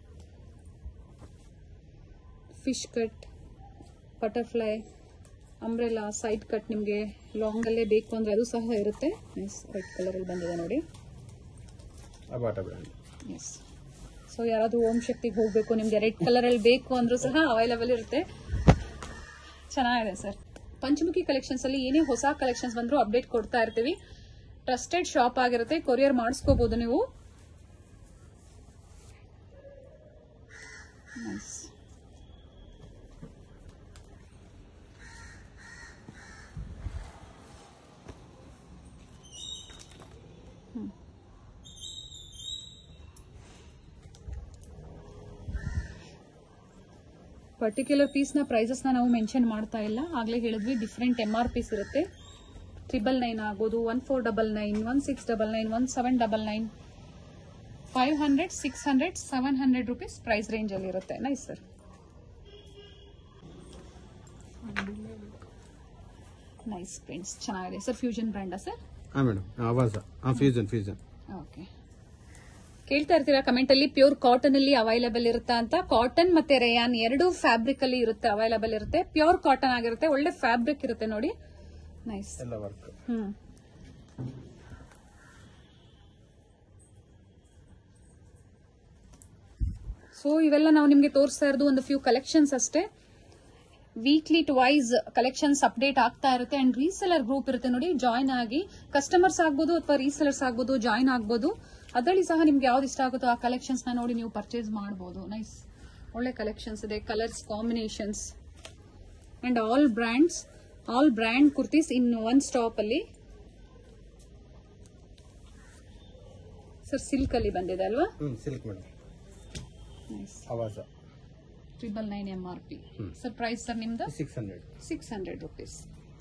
fish cut butterfly umbrella side cut ನಿಮಗೆ ಲಾಂಗ್ ಅಲ್ಲೇ ಬೇಕು ಅಂದ್ರೆ ಅದು ಸಹ ಇರುತ್ತೆ ನೈಸ್ ರೆಡ್ ಕಲರ್ ಅಲ್ಲಿ ಬಂದಿದೆ ನೋಡಿ ಅಬಾಟ ಬ್ರ್ಯಾಂಡ್ ಎಸ್ ಸೊ ಯಾರಾದ್ರೂ ಓಂ ಶಕ್ತಿಗೆ ಹೋಗ್ಬೇಕು ನಿಮ್ಗೆ ರೆಡ್ ಕಲರ್ ಅಲ್ಲಿ ಬೇಕು ಅಂದ್ರೂ ಸಹ ಅವೈಲೇಬಲ್ ಇರುತ್ತೆ ಚೆನ್ನಾಗಿದೆ ಸರ್ ಪಂಚಮುಖಿ ಕಲೆಕ್ಷನ್ಸ್ ಅಲ್ಲಿ ಏನೇ ಹೊಸ ಕಲೆಕ್ಷನ್ಸ್ ಬಂದ್ರು ಅಪ್ಡೇಟ್ ಕೊಡ್ತಾ ಇರ್ತೀವಿ ಟ್ರಸ್ಟೆಡ್ ಶಾಪ್ ಆಗಿರುತ್ತೆ ಕೊರಿಯರ್ ಮಾಡಿಸ್ಕೋಬಹುದು ನೀವು Nice. ಪರ್ಟಿಕ್ಯುಲರ್ ಪೀಸ್ನ ಪ್ರೈಸಸ್ನ ನಾವು ಮೆನ್ಷನ್ ಮಾಡ್ತಾ ಇಲ್ಲ ಆಗಲೇ ಹೇಳಿದ್ವಿ ಡಿಫ್ರೆಂಟ್ ಎಮ್ ಆರ್ ಪೀಸ್ ಇರುತ್ತೆ ಟ್ರಿಬಲ್ ನೈನ್ ಆಗ್ಬೋದು one four double nine one six double nine one seven double nine five hundred six hundred seven hundred rupees price ರೇಂಜಲ್ಲಿ ಇರುತ್ತೆ ನೈಸ್ ಸರ್ ನೈಸ್ ಪ್ರಿಂಟ್ಸ್ ಚೆನ್ನಾಗಿದೆ sir fusion ಬ್ರ್ಯಾಂಡಾ sir ಹಾಂ madam Avaasa ಹಾಂ fusion fusion okay ಕೇಳ್ತಾ ಇರ್ತೀರಾ comment ಅಲ್ಲಿ pure cotton ಅಲ್ಲಿ ಅವೈಲೇಬಲ್ ಇರುತ್ತಾ ಅಂತ ಕಾಟನ್ ಮತ್ತೆ ರೇಯಾನ್ ಎರಡು ಫ್ಯಾಬ್ರಿಕ್ ಅಲ್ಲಿ ಇರುತ್ತೆ ಅವೈಲೇಬಲ್ ಇರುತ್ತೆ ಪ್ಯೂರ್ ಕಾಟನ್ ಆಗಿರುತ್ತೆ ಒಳ್ಳೆ ಫ್ಯಾಬ್ರಿಕ್ ಇರುತ್ತೆ ನೋಡಿ ನೈಸ್ ಎಲ್ಲ ವರ್ಕ್ ಹ್ಮ್ ಸೊ ಇವೆಲ್ಲ ನಾವು ನಿಮ್ಗೆ ತೋರಿಸ್ತಾ ಇರೋದು ಒಂದು ಫ್ಯೂ ಕಲೆಕ್ಷನ್ಸ್ ಅಷ್ಟೇ weekly twice collections update ಆಗ್ತಾ ಇರುತ್ತೆ ಅಂಡ್ ರೀಸೆಲರ್ ಗ್ರೂಪ್ ಇರುತ್ತೆ ನೋಡಿ ಜಾಯ್ನ್ ಆಗಿ ಕಸ್ಟಮರ್ಸ್ ಆಗ್ಬೋದು ಅಥವಾ ರೀಸೆಲರ್ಸ್ ಆಗ್ಬೋದು ಜಾಯ್ನ್ ಆಗ್ಬೋದು ಅದರಲ್ಲಿ ಸಹ ನಿಮ್ಗೆ ಯಾವ್ದು ಇಷ್ಟ ಆಗುತ್ತೋ ಆ ಕಲೆಕ್ಷನ್ಸ್ ನ ನೋಡಿ ನೀವು ಪರ್ಚೇಸ್ ಮಾಡಬಹುದು ನೈಸ್ ಒಳ್ಳೆ ಕಲೆಕ್ಷನ್ಸ್ ಇದೆ colours combinations and all brands all brand kurtis in one stop ಅಲ್ಲಿ ಸರ್ ಸಿಲ್ಕ್ ಅಲ್ಲಿ ಬಂದಿದೆ ಅಲ್ವಾ ಹ್ಞೂ silk madam nice Avaasa triple nine M R P sir price sir ನಿಮ್ದು six hundred six hundred rupees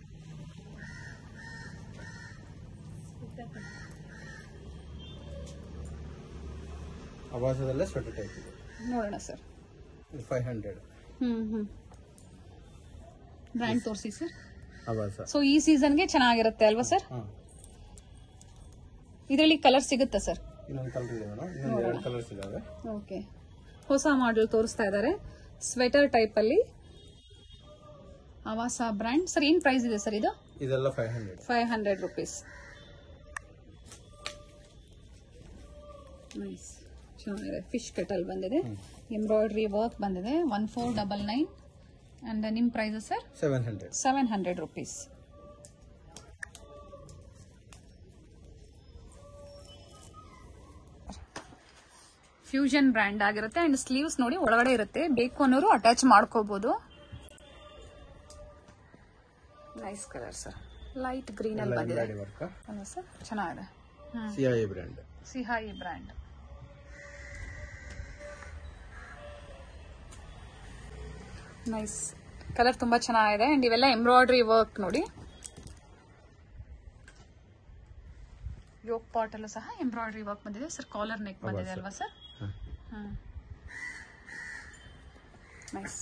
ಅವಾಸದಲ್ಲೇ ಸ್ವೆಟರ್ ಟೈಪ್ ಇದೆ ನೋಡೋಣ sir five hundred hmm hmm brand ತೋರಿಸಿ ಸರ್ ಅವಾಸ ಸೊ ಈ ಸೀಸನ್ಗೆ ಚೆನ್ನಾಗಿರುತ್ತೆ ಅಲ್ವಾ ಸರ್ ಹಾಂ ಇದರಲ್ಲಿ ಕಲರ್ ಸಿಗುತ್ತಾ ಸರ್ ಇನ್ನೊಂದು ಕಲರ್ ಇದೆ ಮೇಡಮ್ ಇನ್ನೊಂದು ಎರಡು ಕಲರ್ಸ್ ಇದಾವೆ ಓಕೆ ಹೊಸ ಮಾಡೆಲ್ ತೋರಿಸ್ತಾ ಇದ್ದಾರೆ ಸ್ವೆಟರ್ ಟೈಪ್ ಅಲ್ಲಿ ಅವಾಸ ಬ್ರ್ಯಾಂಡ್ ಸರ್ ಏನ್ ಪ್ರೈಸ್ ಇದೆ ಸರ್ ಇದು ಇದೆಲ್ಲ five hundred five hundred rupees nice ಚೆನ್ನಾಗಿದೆ ಫಿಶ್ ಕಟಲ್ ಬಂದಿದೆ ಎಂಬ್ರಾಯ್ಡ್ರಿ ವರ್ಕ್ ಬಂದಿದೆ one four double nine and ನಿಮ್ಮ price sir seven hundred seven hundred rupees fusion brand ಆಗಿರುತ್ತೆ ಅಂಡ್ ಸ್ಲೀವ್ಸ್ ನೋಡಿ ಒಳಗಡೆ ಇರುತ್ತೆ ಬೇಕು ಅನ್ನೋರು ಅಟ್ಯಾಚ್ ಮಾಡ್ಕೋಬಹುದು nice colour sir light green ಅಲ್ಲಿ ಬಂದಿದೆ ಎಂಬ್ರಾಯ್ಡಿ ವರ್ಕ್ ಅಲ್ವಾ ಸರ್ ಚೆನ್ನಾಗಿದೆ C I brand Siyahi brand nice colour ತುಂಬಾ ಚೆನ್ನಾಗಿದೆ ಅಂಡ್ ಇವೆಲ್ಲ ಎಂಬ್ರಾಯ್ಡ್ರಿ ವರ್ಕ್ ನೋಡಿ ಯೋಗ್ ಪಾಟ್ ಅಲ್ಲೂ ಸಹ ಎಂಬ್ರಾಯ್ಡ್ರಿ ವರ್ಕ್ ಬಂದಿದೆ ಸರ್ ಕಾಲರ್ ನೆಕ್ ಬಂದಿದೆ ಅಲ್ವಾ ಸರ್ ನೈಸ್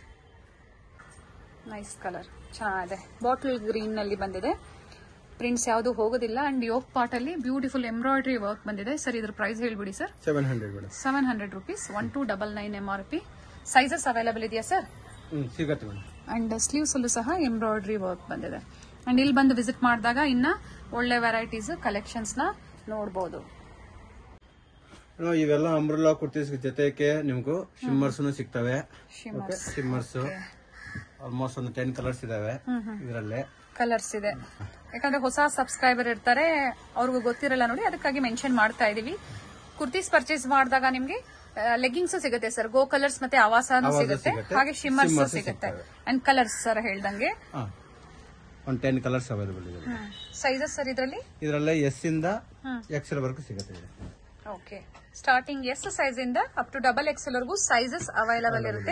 ನೈಸ್ ಕಲರ್ ಚೆನ್ನಾಗಿದೆ ಬಾಟಲ್ ಗ್ರೀನ್ ನಲ್ಲಿ ಬಂದಿದೆ ಪ್ರಿಂಟ್ಸ್ ಯಾವುದು ಹೋಗೋದಿಲ್ಲ ಅಂಡ್ ಯೋಗ್ ಪಾಟ್ ಅಲ್ಲಿ ಬ್ಯೂಟಿಫುಲ್ ಎಂಬ್ರಾಯ್ಡ್ರಿ ವರ್ಕ್ ಬಂದಿದೆ ಸರ್ ಇದ್ರ ಪ್ರೈಸ್ ಹೇಳ್ಬಿಡಿ sir seven hundred madam seven hundred rupees one two double nine M R P sizes available ಇದೆಯಾ ಸರ್ ಹ್ಞೂ ಸಿಗತ್ತೆ ಮೇಡಮ್ ಅಂಡ್ ಸ್ಲೀವ್ಸ್ ಅಲ್ಲೂ ಸಹ ಎಂಬ್ರಾಯ್ಡ್ರಿ ವರ್ಕ್ ಬಂದಿದೆ ಅಂಡ್ ಇಲ್ಲಿ ಬಂದು ವಿಸಿಟ್ ಮಾಡಿದಾಗ ಇನ್ನ ಒಳ್ಳೆ ವೆರೈಟೀಸ್ ಕಲೆಕ್ಷನ್ಸ್ ನ ನೋಡಬಹುದು ಮೇಡಮ್, ಇವೆಲ್ಲ ಅಂಬ್ರಲ್ಲಾ ಕುರ್ತೀಸ್ ಜೊತೆಗೆ ನಿಮ್ಗೂ ಶಿಮ್ಮರ್ಸ್ನು ಸಿಗ್ತವೆ ಶಿಮರ್ಸ್ ಶಿಮ್ಮರ್ಸ್ ಆಲ್ಮೋಸ್ಟ್ ಒಂದು ಟೆನ್ ಕಲರ್ಸ್ ಇದಾವೆ ಇದರಲ್ಲೇ ಕಲರ್ಸ್ ಇದೆ ಯಾಕಂದ್ರೆ ಹೊಸ ಸಬ್ಸ್ಕ್ರೈಬರ್ ಇರ್ತಾರೆ ಅವ್ರಿಗೂ ಗೊತ್ತಿರಲ್ಲ ನೋಡಿ ಅದಕ್ಕಾಗಿ ಮೆನ್ಷನ್ ಮಾಡ್ತಾ ಇದೀವಿ ಕುರ್ತೀಸ್ ಪರ್ಚೇಸ್ ಮಾಡಿದಾಗ ನಿಮ್ಗೆ ಲೆಗ್ಗಿಂಗ್ಸ್ ಸಿಗುತ್ತೆ ಸರ್ ಗೋ ಕಲರ್ಸ್ ಮತ್ತೆ ಆವಾಸನೂ ಆವಾಸ ಸಿಗುತ್ತೆ ಸಿಗುತ್ತೆ. ಹಾಗೆ ಶಿಮ್ಮರ್ಸ್ ಶಿಮ್ಮರ್ಸ್ ಸಿಗುತ್ತೆ ಸಿಗ್ತವೆ. ಅಂಡ್ ಕಲರ್ಸ್ ಸರ್ ಹೇಳ್ದಂಗೆ ಹಾ ಒಂದು ಟೆನ್ ಕಲರ್ಸ್ ಅವೈಲೇಬಲ್ ಇದೆ ಸೈಜಸ್ ಸರ್ ಇದರಲ್ಲಿ ಇದರಲ್ಲೇ ಎಸ್ ಇಂದ ಎಕ್ಸೆಲ್ ವರ್ಗು ಸಿಗುತ್ತೆ ಇದು. ಓಕೆ ಸ್ಟಾರ್ಟಿಂಗ್ ಎಸ್ ಸೈಜ್ ಇಂದ ಅಪ್ ಟು ಡಬಲ್ ಎಕ್ಸ್ ವರೆಗೂ ಸೈಜಸ್ ಅವೈಲಬಲ್ ಇರುತ್ತೆ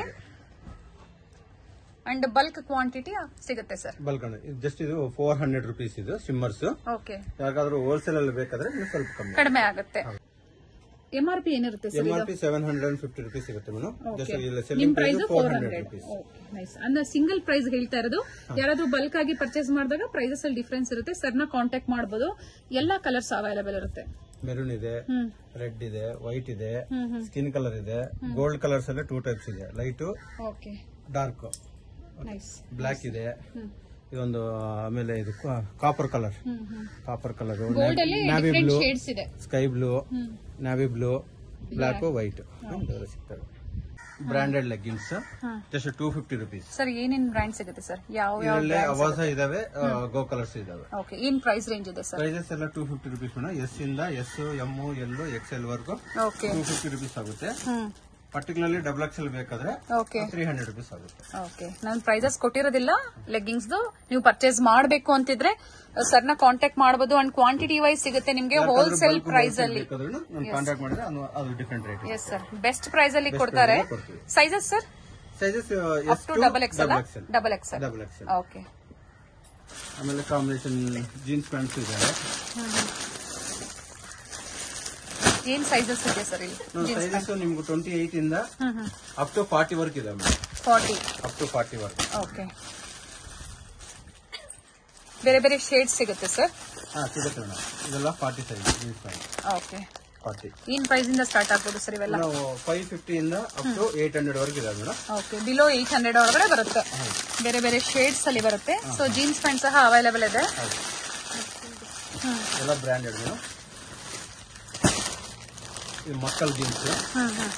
ಅಂಡ್ ಬಲ್ಕ್ ಕ್ವಾಂಟಿಟಿ ಸಿಗುತ್ತೆ ಸರ್ ಬಲ್ಕ್ ಜಸ್ಟ್ ಇದು ಫೋರ್ ಹಂಡ್ರೆಡ್ ರುಪೀಸ್ ಇದು ಶಿಮ್ಮರ್ಸ್ ಓಕೆ ಯಾರಿಗಾದ್ರೂ ಹೋಲ್ಸೇಲ್ ಅಲ್ಲಿ ಬೇಕಾದ್ರೆ ಇನ್ನು ಸ್ವಲ್ಪ ಕಮ್ಮಿ ಕಡಿಮೆ ಆಗುತ್ತೆ ಎಂ ಆರ್ ಪಿ ಏನಿರುತ್ತೆ M sir R P seven hundred and fifty rupees ಸಿಗುತ್ತೆ ಮೇಡಮ್ ಜಸ್ಟ್ ಇಲ್ಲ ನಿಮ್ selling price price four four hundred hundred rupees nice ಅಂದ್ರೆ ಸಿಂಗಲ್ ಪ್ರೈಸ್ ಹೇಳ್ತಾ ಇರೋದು ಯಾರಾದ್ರೂ ಬಲ್ಕ್ ಆಗಿ ಪರ್ಚೇಸ್ ಮಾಡಿದಾಗ ಪ್ರೈಸಸ್ ಅಲ್ಲಿ ಡಿಫ್ರೆನ್ಸ್ ಇರುತ್ತೆ ಸರ್ನ ಕಾಂಟ್ಯಾಕ್ಟ್ ಮಾಡಬಹುದು ಎಲ್ಲಾ ಕಲರ್ಸ್ ಅವೈಲಬಲ್ ಇರುತ್ತೆ ಮೆರೂನ್ ಇದೆ ಹ್ಮ್ ರೆಡ್ ಇದೆ ವೈಟ್ ಇದೆ ಸ್ಕಿನ್ ಕಲರ್ ಇದೆ ಗೋಲ್ಡ್ ಕಲರ್ಸ್ ಅಲ್ಲಿ ಟೂ ಟೈಪ್ಸ್ ಇದೆ light okay dark nice black ಇದೆ ಹ್ಮ್ ಇದೊಂದು ಆಮೇಲೆ ಇದು copper colour hmm hmm copper colour gold ಅಲ್ಲಿ ನಾವಿ ಡಿಫ್ರೆಂಟ್ ಬ್ಲೂ ಶೇಡ್ಸ್ ಇದೆ sky blue hmm navy blue black white ಸಿಗ್ತವೆ branded leggings hmm. Just two fifty rupees sir ಏನೇನ್ brand ಸಿಗುತ್ತೆ sir ಯಾವ ಯಾವ ಇದರಲ್ಲೇ ಅವಾಸ ಇದಾವೆ ಗೋ ಕಲರ್ಸ್ ಇದಾವೆ ಓಕೆ ಏನ್ ಪ್ರೈಸ್ ರೇಂಜ್ ಇದೆ ಸರ್ ಪ್ರೈಸಸ್ ಎಲ್ಲ two fifty rupees madam S ಇಂದ S M L X L ವರ್ಗು ಓಕೆ ಟೂ ಫಿಫ್ಟಿ ರುಪೀಸ್ ಆಗುತ್ತೆ hmm particularly double X L ಬೇಕಾದ್ರೆ ಓಕೆ ತ್ರೀ ಹಂಡ್ರೆಡ್ ರುಪೀಸ್ ಆಗುತ್ತೆ ಓಕೆ ನಾನು ಪ್ರೈಸಸ್ ಕೊಟ್ಟಿರೋದಿಲ್ಲ ಲೆಗ್ಗಿಂಗ್ಸ್ ನೀವು ಪರ್ಚೇಸ್ ಮಾಡಬೇಕು ಅಂತಿದ್ರೆ ಸರ್ನ ಕಾಂಟ್ಯಾಕ್ಟ್ ಮಾಡಬಹುದು ಅಂಡ್ ಕ್ವಾಂಟಿಟಿ ವೈಸ್ ಸಿಗುತ್ತೆ ನಿಮ್ಗೆ ಹೋಲ್ಸೇಲ್ ಪ್ರೈಸ್ ಅಲ್ಲಿ ಬೇಕಾದ್ರೂ ನಾನು ಕಾಂಟ್ಯಾಕ್ಟ್ ಮಾಡಿದ್ರೆ ಅದು- ಅದು different rate yes sir best price ಅಲ್ಲಿ ಕೊಡ್ತಾರೆ price ಅಲ್ಲಿ ಕೊಡ್ತೀವಿ. Sizes sir sizes up to double X ಅಲ್ಲ double X double X okay ಆಮೇಲೆ ಕಾಂಬಿನೇಷನ್ ಜೀನ್ಸ್ ಪ್ಯಾಂಟ್ಸ್ ಇದಾವೆ ಏನ್ ಸೈಜಸ್ ಇದೆ ಸರ್ ಇಲ್ಲಿ ಸೈಜಸ್ ನಿಮ್ಗೆ ಟ್ವೆಂಟಿ ಏಟ್ ಇಂದ hmm hmm up to forty ವರ್ಕ್ ಇದೆ madam forty up to forty ವರ್ಕ್ ಓಕೆ ಬೇರೆ ಬೇರೆ ಶೇಡ್ಸ್ ಸಿಗುತ್ತೆ ಸರ್ ಹಾ ಸಿಗುತ್ತೆ ಮೇಡಮ್ ಇದೆಲ್ಲ forty size jeans pant okay forty ಏನ್ ಪ್ರೈಸ್ ಇಂದ ಸ್ಟಾರ್ಟ್ ಆಗ್ಬೋದು ಸರ್ ಇವೆಲ್ಲ ನಾವು ಫೈವ್ ಫಿಫ್ಟಿ ಇಂದ ಅಪ್ ಟು ಏಟ್ ಹಂಡ್ರೆಡ್ ವರ್ಕ್ ಇದೆ madam okay below eight hundred ಒಳಗಡೆ ಬರುತ್ತೆ ಬೇರೆ ಬೇರೆ ಶೇಡ್ಸ್ ಅಲ್ಲಿ ಬರುತ್ತೆ ಸೊ ಜೀನ್ಸ್ ಪ್ಯಾಂಟ್ ಸಹ ಅವೈಲೇಬಲ್ ಇದೆ ಹ್ಮ್ ಎಲ್ಲ ಬ್ರ್ಯಾಂಡೆಡ್ ಮೇಡಮ್ ಇದು ಮಕ್ಕಳ ಜೀನ್ಸ್ ಹ್ಮ್ ಹ್ಮ್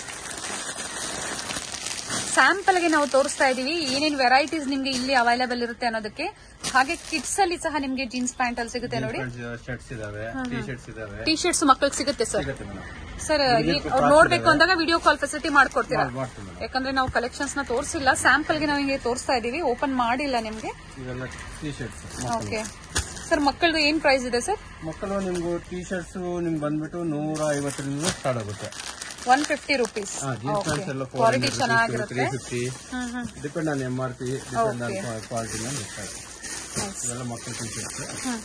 ಸ್ಯಾಂಪಲ್ ಗೆ ನಾವು ತೋರಿಸ್ತಾ ಇದೀವಿ ಏನೇನ್ ವೆರೈಟೀಸ್ ನಿಮ್ಗೆ ಇಲ್ಲಿ ಅವೈಲೇಬಲ್ ಇರುತ್ತೆ ಅನ್ನೋದಕ್ಕೆ ಹಾಗೆ ಕಿಡ್ಸ್ ಅಲ್ಲಿ ಸಹ ನಿಮ್ಗೆ ಜೀನ್ಸ್ ಪ್ಯಾಂಟ್ ಅಲ್ಲಿ ಸಿಗುತ್ತೆ ನೋಡಿ ಶರ್ಟ್ಸ್ ಇದಾವೆ ಟಿ ಶರ್ಟ್ಸ್ ಇದಾವೆ ಟಿ ಶರ್ಟ್ಸ್ ಮಕ್ಕಳಿಗೆ ಸಿಗುತ್ತೆ ಸರ್ ಸಿಗುತ್ತೆ ಮೇಡಮ್ ಸರ್ ಅವ್ರು ನೋಡ್ಬೇಕು ಅಂದಾಗ ವಿಡಿಯೋ ಕಾಲ್ ಫೆಸಿಲಿಟಿ ಮಾಡ್ಕೊಡ್ತೀರಾ ಮಾಡ್ತೀವಿ ಮೇಡಮ್ ಯಾಕಂದ್ರೆ ನಾವು ಕಲೆಕ್ಷನ್ಸ್ ನ ತೋರಿಸಿಲ್ಲ ಸ್ಯಾಂಪಲ್ ಗೆ ನಾವು ಹಿಂಗೆ ತೋರಿಸ್ತಾ ಇದೀವಿ ಓಪನ್ ಮಾಡಿಲ್ಲ ನಿಮ್ಗೆ ಇವೆಲ್ಲ ಟಿ ಶರ್ಟ್ಸ್ ಓಕೆ ಸರ್ ಮಕ್ಕಳದು ಏನ್ ಪ್ರೈಸ್ ಇದೆ ಸರ್ ಮಕ್ಕಳು ನಿಮ್ಗೂ ಟಿ ಶರ್ಟ್ಸ್ ನಿಮ್ಗೆ ಬಂದ್ಬಿಟ್ಟು ನೂರ ಐವತ್ತರಿಂದ ಸ್ಟಾರ್ಟ್ ಆಗುತ್ತೆ one fifty rupees jeans pants ಎಲ್ಲ ಫೋರ್ ಕ್ವಾಲಿಟಿ ತ್ರೀ ಚೆನ್ನಾಗಿರುತ್ತೆ fifty hmm hmm depend on M R P depend on quality ಮೇಲೆ ಇರ್ತದೆ Nice. ಇವೆಲ್ಲ ಮಕ್ಕಳು ತಿಂತಿರುತ್ತೆ ಹ್ಮ್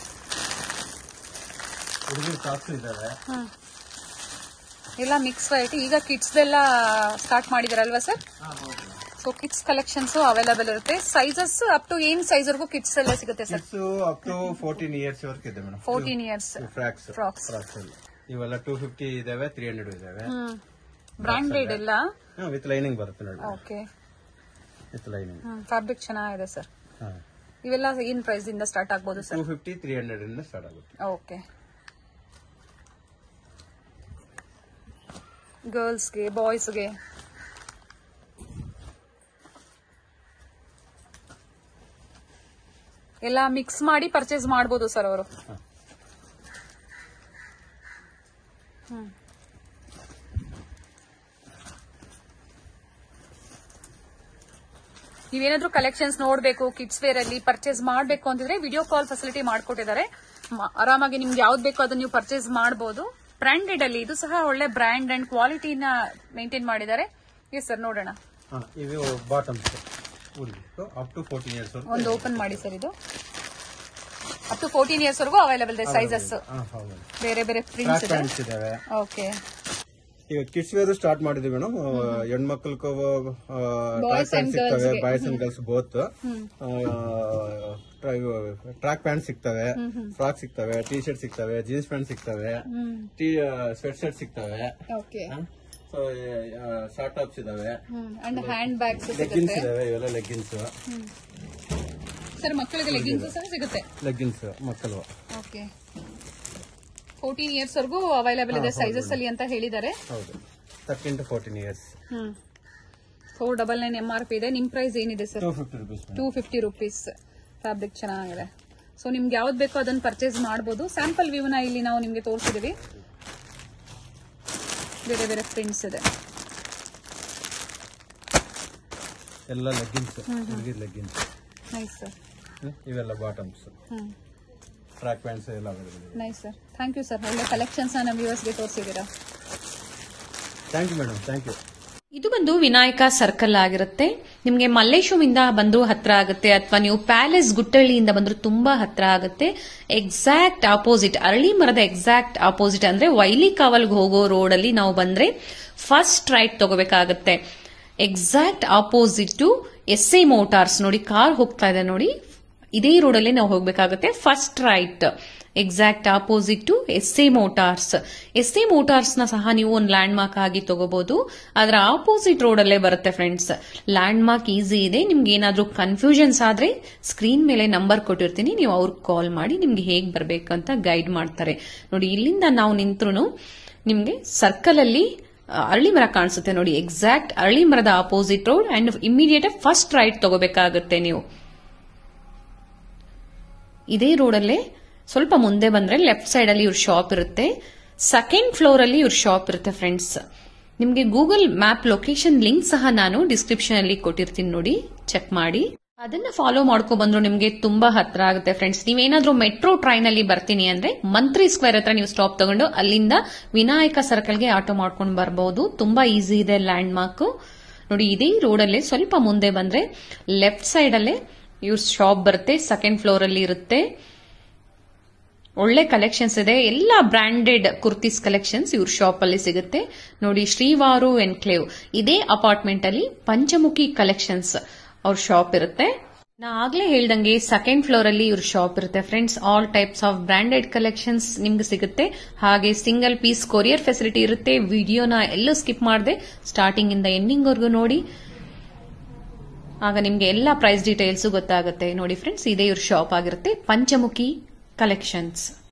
ಹುಡುಗರು ಟಾಪ್ಸ್ ಇದ್ದಾವೆ ಹ್ಮ್ ಎಲ್ಲ ಮಿಕ್ಸ್ ವೆರೈಟಿ ಈಗ ಕಿಡ್ಸ್ದೆಲ್ಲ ಸ್ಟಾರ್ಟ್ ಮಾಡಿದಾರಲ್ವಾ sir so kids collections available ಇರುತ್ತೆ ಸೈಜಸ್ ಅಪ್ ಟು ಏನ್ ಸೈಜ್ ವರ್ಗೂ ಕಿಡ್ಸ್ ಎಲ್ಲ ಸಿಗುತ್ತೆ sir kids up to fourteen years ವರ್ಕ್ ಇದೆ madam fourteen years frocks Frocks. Frocks ಅಲ್ಲಿ ಇವೆಲ್ಲ ಟೂ ಫಿಫ್ಟಿ ಇದಾವೆ ತ್ರೀ ಹಂಡ್ರೆಡ್ ಇದಾವೆ ಹ್ಮ್ ಬ್ರಾಂಡೆಡ್ ಎಲ್ಲ ವಿತ್ ಲೈನಿಂಗ್ ಬರುತ್ತೆ ನೋಡಿ ಓಕೆ ವಿತ್ ಲೈನಿಂಗ್ ಫ್ಯಾಬ್ರಿಕ್ ಚೆನ್ನಾಗಿದೆ ಸರ್ ಇವೆಲ್ಲ ಏನ್ ಪ್ರೈಸ್ ಇಂದ ಸ್ಟಾರ್ಟ್ ಆಗ್ಬೋದು sir two fifty three hundred ಇಂದ ಸ್ಟಾರ್ಟ್ ಆಗುತ್ತೆ ಓಕೆ ಗರ್ಲ್ಸ್ಗೆ ಬಾಯ್ಸ್ಗೆ ಎಲ್ಲ ಮಿಕ್ಸ್ ಮಾಡಿ ಪರ್ಚೇಸ್ ಮಾಡ್ಬೋದು ಸರ್ ಅವರು ಹಾ. ನೀವೇನಾದ್ರೂ ಕಲೆಕ್ಷನ್ಸ್ ನೋಡ್ಬೇಕು ಕಿಡ್ಸ್ ವೇರ್ ಅಲ್ಲಿ ಪರ್ಚೇಸ್ ಮಾಡ್ಬೇಕು ಅಂತಿದ್ರೆ ವಿಡಿಯೋ ಕಾಲ್ ಫೆಸಿಲಿಟಿ ಮಾಡ್ಕೊಟ್ಟಿದ್ದಾರೆ ಮ- ಆರಾಮಾಗಿ ನಿಮ್ಗೆ ಯಾವ್ದು ಬೇಕೋ ಅದನ್ನ ನೀವು ಪರ್ಚೇಸ್ ಮಾಡಬಹುದು ಬ್ರಾಂಡೆಡ್ ಅಲ್ಲಿ ಇದು ಸಹ ಒಳ್ಳೆ ಬ್ರ್ಯಾಂಡ್ ಅಂಡ್ ಕ್ವಾಲಿಟಿನ ಮೇಂಟೈನ್ ಮಾಡಿದ್ದಾರೆ ಎಸ್ ಸರ್ ನೋಡೋಣ ಹಾ, ಇವು ಬಾಟಮ್ಸ್ ಹುಡುಗಿ ಅಪ್ ಟು ಫೋರ್ಟೀನ್ ಇಯರ್ಸ್ ಒಂದು ಓಪನ್ ಮಾಡಿ ಸರ್ ಇದು ಅಪ್ ಟು ಫೋರ್ಟೀನ್ ಇಯರ್ಸ್ ವರೆಗೂ ಅವೈಲೇಬಲ್ ಇದೆ ಸೈಜಸ್ ಹೌದು ಬೇರೆ ಬೇರೆ ಟ್ರ್ಯಾಕ್ ಪ್ರಿಂಟ್ಸ್ ಇದೆ ಪ್ಯಾಂಟ್ಸ್ ಇದಾವೆ ಓಕೆ ಈಗ ಕಿಡ್ಸ್ ವೇರ್ ಸ್ಟಾರ್ಟ್ ಮಾಡಿದ್ವಿ ಮೇಡಮ್ ಹೆಣ್ಮಕ್ಳು Boys and ಸಿಗ್ತವೆ girls ಗೆ. Boys and girls both track pant ಸಿಗ್ತವೆ ಫ್ರಾಕ್ ಸಿಗ್ತವೆ ಟಿ ಶರ್ಟ್ ಸಿಗ್ತವೆ ಜೀನ್ಸ್ ಪ್ಯಾಂಟ್ ಸಿಗ್ತವೆ ಟೀ ಸ್ವೆಟ್ ಶರ್ಟ್ ಸಿಗ್ತವೆ ಓಕೆ ಸೊ ಶಾರ್ಟ್ ಟಾಪ್ಸ್ ಇದಾವೆ ಅಂಡ್ ಹ್ಯಾಂಡ್ ಬ್ಯಾಗ್ಸ್ ಲೆಗ್ಗಿನ್ಸ್ ಸಿಗುತ್ತೆ ಇದಾವೆ ಇವೆಲ್ಲ ಲೆಗ್ಗಿನ್ಸ್ ಸರ್ ಮಕ್ಕಳಿಗೆ ಲೆಗಿನ್ಸ್ ಸಹ ಸಿಗುತ್ತೆ ಲೆಗ್ಗಿನ್ಸ್ ಮಕ್ಕಳು ಓಕೆ ಫೋರ್ಟೀನ್ ಇಯರ್ಸ್ ವರೆಗೂ ಅವೈಲೇಬಲ್ ಇದೆ ಸೈಜಸ್ ಅಲ್ಲಿ ಅಂತ ಹೇಳಿದ್ದಾರೆ ಹೌದು thirteen to fourteen years hmm four double nine M R P ಇದೆ ನಿಮ್ ಪ್ರೈಸ್ ಏನಿದೆ sir two fifty rupees two fifty rupees fabric ಚೆನ್ನಾಗಿದೆ ಸೊ ನಿಮ್ಗೆ ಯಾವ್ದು ಬೇಕೋ ಅದನ್ನ ಪರ್ಚೇಸ್ ಮಾಡಬಹುದು ಸ್ಯಾಂಪಲ್ ವ್ಯೂನ ಇಲ್ಲಿ ನಾವು ನಿಮ್ಗೆ ತೋರಿಸಿದೀವಿ ಬೇರೆ ಬೇರೆ ಪ್ರಿಂಟ್ಸ್ ಇದೆ ಎಲ್ಲ ಲೆಗ್ಗಿನ್ಸ್ ಹುಡುಗಿರ್ ಲೆಗ್ಗಿನ್ಸ್ ನೈಸ್ ಸರ್ ಇವೆಲ್ಲ ಬಾಟಮ್ಸ್ ಹ್ಮ್ ಟ್ರ್ಯಾಕ್ ಪ್ಯಾಂಟ್ಸ್ ಎಲ್ಲ ಅವೈಲೇಬಲ್ ಇದೆ nice sir thank you sir ಒಳ್ಳೆ ಕಲೆಕ್ಷನ್ಸ್ ನಮ್ಮ ವ್ಯೂವರ್ಸ್ಗೆ ತೋರಿಸಿದ್ದೀರಾ thank you madam thank you ಇದು ಬಂದು ವಿನಾಯಕ ಸರ್ಕಲ್ ಆಗಿರುತ್ತೆ ನಿಮಗೆ ಮಲ್ಲೇಶ್ವರಮಿಂದ ಬಂದ್ರು ಹತ್ರ ಆಗುತ್ತೆ ಅಥವಾ ನೀವು ಪ್ಯಾಲೇಸ್ ಗುಟ್ಟಳ್ಳಿಯಿಂದ ಬಂದ್ರು ತುಂಬಾ ಹತ್ರ ಆಗುತ್ತೆ ಎಕ್ಸಾಕ್ಟ್ ಆಪೋಸಿಟ್ ಅರಳಿ ಮರದ ಎಕ್ಸಾಕ್ಟ್ ಆಪೋಸಿಟ್ ಅಂದ್ರೆ ವೈಲಿ ಕಾವಲ್ಗೆ ಹೋಗೋ ರೋಡ್ ಅಲ್ಲಿ ನಾವು ಬಂದ್ರೆ ಫಸ್ಟ್ ರೈಟ್ ತಗೋಬೇಕಾಗತ್ತೆ exact opposite to S A motors ನೋಡಿ ಕಾರ್ ಹೋಗ್ತಾ ಇದೆ ನೋಡಿ ಇದೇ ರೋಡಲ್ಲಿ ನಾವು ಹೋಗ್ಬೇಕಾಗುತ್ತೆ first right exact opposite to S A motors S A motors ನ ಸಹ ನೀವು ಒಂದು ಲ್ಯಾಂಡ್ ಮಾರ್ಕ್ ಆಗಿ ತಗೋಬಹುದು ಅದರ ಆಪೋಸಿಟ್ ರೋಡ್ ಅಲ್ಲೇ ಬರುತ್ತೆ ಫ್ರೆಂಡ್ಸ್ ಲ್ಯಾಂಡ್ ಮಾರ್ಕ್ ಈಸಿ ಇದೆ ನಿಮ್ಗೆ ಏನಾದ್ರೂ ಕನ್ಫ್ಯೂಷನ್ಸ್ ಆದ್ರೆ ಸ್ಕ್ರೀನ್ ಮೇಲೆ ನಂಬರ್ ಕೊಟ್ಟಿರ್ತೀನಿ ನೀವು ಅವ್ರಿಗೆ ಕಾಲ್ ಮಾಡಿ ನಿಮ್ಗೆ ಹೇಗ್ ಬರ್ಬೇಕಂತ ಗೈಡ್ ಮಾಡ್ತಾರೆ ನೋಡಿ ಇಲ್ಲಿಂದ ನಾವು ನಿಂತ್ರು ನಿಮ್ಗೆ ಸರ್ಕಲ್ ಅಲ್ಲಿ ಆ, ಅರಳಿ ಮರ ಕಾಣಿಸುತ್ತೆ ನೋಡಿ ಎಕ್ಸಾಕ್ಟ್ ಅರಳಿ ಮರದ opposite road and immediate first right ತಗೋಬೇಕಾಗುತ್ತೆ ನೀವು ಇದೇ ರೋಡಲ್ಲೇ ಸ್ವಲ್ಪ ಮುಂದೆ ಬಂದ್ರೆ ಲೆಫ್ಟ್ ಸೈಡ್ ಅಲ್ಲಿ ಇವ್ರ ಶಾಪ್ ಇರುತ್ತೆ ಸೆಕೆಂಡ್ ಫ್ಲೋರ್ ಅಲ್ಲಿ ಇವ್ರ ಶಾಪ್ ಇರುತ್ತೆ ಫ್ರೆಂಡ್ಸ್ ನಿಮ್ಗೆ ಗೂಗಲ್ ಮ್ಯಾಪ್ ಲೊಕೇಶನ್ ಲಿಂಕ್ ಸಹ ನಾನು ಡಿಸ್ಕ್ರಿಪ್ಷನ್ ಅಲ್ಲಿ ಕೊಟ್ಟಿರ್ತೀನಿ ನೋಡಿ ಚೆಕ್ ಮಾಡಿ ಅದನ್ನ ಫಾಲೋ ಮಾಡ್ಕೊ ಬಂದ್ರು ನಿಮ್ಗೆ ತುಂಬಾ ಹತ್ರ ಆಗುತ್ತೆ ಫ್ರೆಂಡ್ಸ್ ನೀವೇನಾದ್ರೂ ಮೆಟ್ರೋ ಟ್ರೈನ್ ಅಲ್ಲಿ ಬರ್ತೀನಿ ಅಂದ್ರೆ ಮಂತ್ರಿ ಸ್ಕ್ವೇರ್ ಹತ್ರ ನೀವು ಸ್ಟಾಪ್ ತಗೊಂಡು ಅಲ್ಲಿಂದ ವಿನಾಯಕ ಸರ್ಕಲ್ಗೆ ಆಟೋ ಮಾಡ್ಕೊಂಡು ಬರಬಹುದು ತುಂಬಾ ಈಸಿ ಇದೆ ಲ್ಯಾಂಡ್ ಮಾರ್ಕ್ ನೋಡಿ ಇದೇ ರೋಡಲ್ಲೇ ಸ್ವಲ್ಪ ಮುಂದೆ ಬಂದ್ರೆ ಲೆಫ್ಟ್ ಸೈಡ್ ಅಲ್ಲೇ ಇವ್ರ ಶಾಪ್ ಬರುತ್ತೆ ಸೆಕೆಂಡ್ ಫ್ಲೋರ್ ಅಲ್ಲಿ ಇರುತ್ತೆ ಒಳ್ಳೆ ಕಲೆಕ್ಷನ್ಸ್ ಇದೆ ಎಲ್ಲ ಬ್ರಾಂಡೆಡ್ ಕುರ್ತೀಸ್ ಕಲೆಕ್ಷನ್ಸ್ ಇವ್ರ ಶಾಪ್ ಅಲ್ಲಿ ಸಿಗುತ್ತೆ ನೋಡಿ ಶ್ರೀವಾರು ಎನ್ಕ್ಲೇವ್ ಇದೇ ಅಪಾರ್ಟ್ಮೆಂಟ್ ಅಲ್ಲಿ ಪಂಚಮುಖಿ ಕಲೆಕ್ಷನ್ಸ್ ಅವ್ರ ಶಾಪ್ ಇರುತ್ತೆ ನಾ ಆಗ್ಲೇ ಹೇಳ್ದಂಗೆ ಸೆಕೆಂಡ್ ಫ್ಲೋರ್ ಅಲ್ಲಿ ಇವ್ರ ಶಾಪ್ ಇರುತ್ತೆ friends all types of branded collections ನಿಮ್ಗೆ ಸಿಗುತ್ತೆ ಹಾಗೆ ಸಿಂಗಲ್ ಪೀಸ್ ಕೊರಿಯರ್ ಫೆಸಿಲಿಟಿ ಇರುತ್ತೆ ವಿಡಿಯೋನ ಎಲ್ಲೂ ಸ್ಕಿಪ್ ಮಾಡದೆ ಸ್ಟಾರ್ಟಿಂಗ್ ಇಂದ ಎಂಡಿಂಗ್ ವರ್ಗು ನೋಡಿ ಆಗ ನಿಮ್ಗೆ ಎಲ್ಲ ಪ್ರೈಸ್ ಡೀಟೇಲ್ಸ್ ಗೊತ್ತಾಗುತ್ತೆ ನೋಡಿ ಫ್ರೆಂಡ್ಸ್ ಇದೇ ಇವ್ರ ಶಾಪ್ ಆಗಿರುತ್ತೆ ಪಂಚಮುಖಿ ಕಲೆಕ್ಷನ್ಸ್